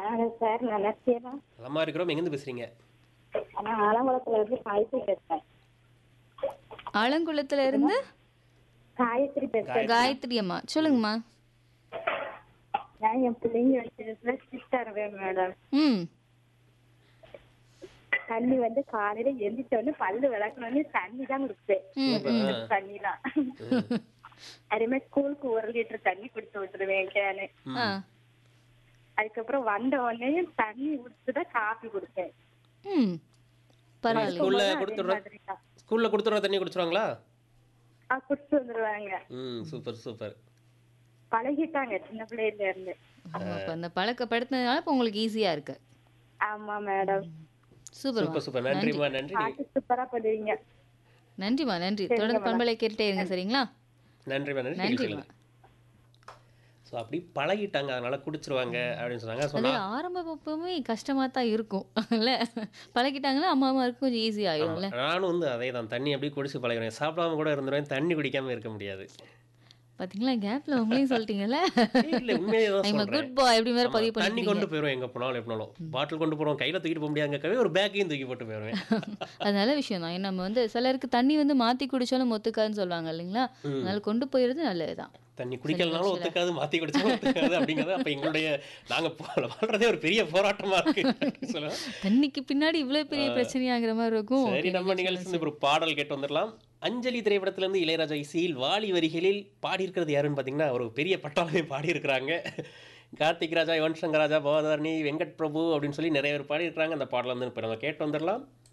வணக்கம் சார் நான் நர்சியமா நலமா இருக்கிறோம் எங்கேருந்து பேசுறீங்க நான் ஆலங்குளத்துல இருந்து காயத்ரி பேசுறேன் ஆலங்குளத்துல இருந்து காயத்ரி பேசுறேன் காயத்ரி அம்மா சொல்லுங்கம்மா நான் என் பிள்ளைங்க வச்சிருக்கிற சிஸ்டர் வேணும் மேடம் ம் தண்ணி வந்து காலையில எந்திரிச்ச உடனே பல்லு விளக்கணும்னு தண்ணி தான் குடிப்பேன் ம் தண்ணி தான் அதே மாதிரி ஸ்கூலுக்கு ஒரு லிட்டர் தண்ணி குடிச்சு விட்டுருவேன் கேனு ஆ அதுக்கப்புறம் வந்த உடனே தண்ணி குடிச்சுதான் காஃபி குடிப்பேன் ம் பரவாயில்ல ஸ்கூல்ல அதே கொடுத்துடுற மாதிரி தான். ஸ்கூல்ல கொடுத்துடுற தண்ணி குடிச்சிருவாங்களா ஆ, குடிச்சு வந்துருவாங்க ம் சூப்பர் சூப்பர் பழகிட்டாங்க சின்ன பிள்ளையில இருந்து ஆமா, அப்ப அந்த பழக்கப்படுத்தினதுனால இப்போ உங்களுக்கு ஈஸியா இருக்கு ஆமா மேடம் சூப்பர் சூப்பர் சூப்பர் நன்றிம்மா நன்றி பாட்டு சூப்பரா பண்ணுவீங்க நன்றிம்மா நன்றி தொடர்ந்து பண்பலை கேட்டுட்டே இருங்க சரிங்களா நன்றிம்மா நன்றி நன்றிம்மா நிகழ்ச்சிகளுக்கு ஸோ அப்படி பழகிட்டாங்க அதனால குடிச்சிருவாங்க அப்படின்னு சொன்னாங்க ஸோ அது ஆரம்ப எப்பவுமே கஷ்டமா தான் இருக்கும் இல்ல பழகிட்டாங்கன்னா அம்மா அம்மாவுக்கு கொஞ்சம் ஈஸி ஆயிடும்ல நானும் வந்து அதே தான் தண்ணி அப்படியே குடிச்சு பழகிறேன் சாப்பிடாம கூட இருந்துருவேன் தண்ணி குடிக்காம இருக்க முடியாது பாத்தீங்களா கேப்ல உங்களையும் சொல்லிட்டீங்கல்ல இல்ல உண்மையே தான் ஐம் சொல்றேன் குட் பாய் எப்படி வேற ஆமா, பதிவு தண்ணி பண்ணிருக்கீங்க கொண்டு போயிடும் எங்க போனாலும் எப்பனாலும் பாட்டில் கொண்டு போறோம் கையில தூக்கிட்டு போக முடியாதுங்கக்கவே ஒரு பேக்கையும் தூக்கி போட்டு போயிடுவேன் அது நல்ல விஷயம் தான் நம்ம வந்து சிலருக்கு தண்ணி வந்து மாத்தி குடிச்சாலும் ஒத்துக்காதுன்னு சொல்லுவாங்க இல்லைங்களா அதனால கொண்டு போயிடுறது நல்லதுதான் தண்ணி குடிக்கலனாலும் ஒத்துக்காது மாத்தி குடிச்சாலும் ஒத்துக்காது அப்படிங்கிறது அப்ப எங்களுடைய நாங்க போ- வாழ்றதே ஒரு பெரிய போராட்டமா இருக்கு சொல்லுவேன் தண்ணிக்கு பின்னாடி இவ்வளவு பெரிய பிரச்சனையாகிற மாதிரி இருக்கும் சரி நம்ம நிகழ்ச்சி வந்து ஒரு பாடல் கேட்டு வந்துடலாம் அஞ்சலி திரைப்படத்துல இருந்து இளையராஜா இசையில் வாலி வரிகளில் பாடியிருக்கிறது யாருன்னு பார்த்தீங்கன்னா ஒரு பெரிய பட்டாளமே பாடியிருக்கிறாங்க கார்த்திக் ராஜா யுவன் சங்கர் ராஜா பவதாரணி வெங்கட் பிரபு அப்படின்னு சொல்லி நிறைய பேர் பாடியிருக்கிறாங்க அந்த பாடல் வந்து இப்போ நம்ம கேட்டு வந்துடலாம்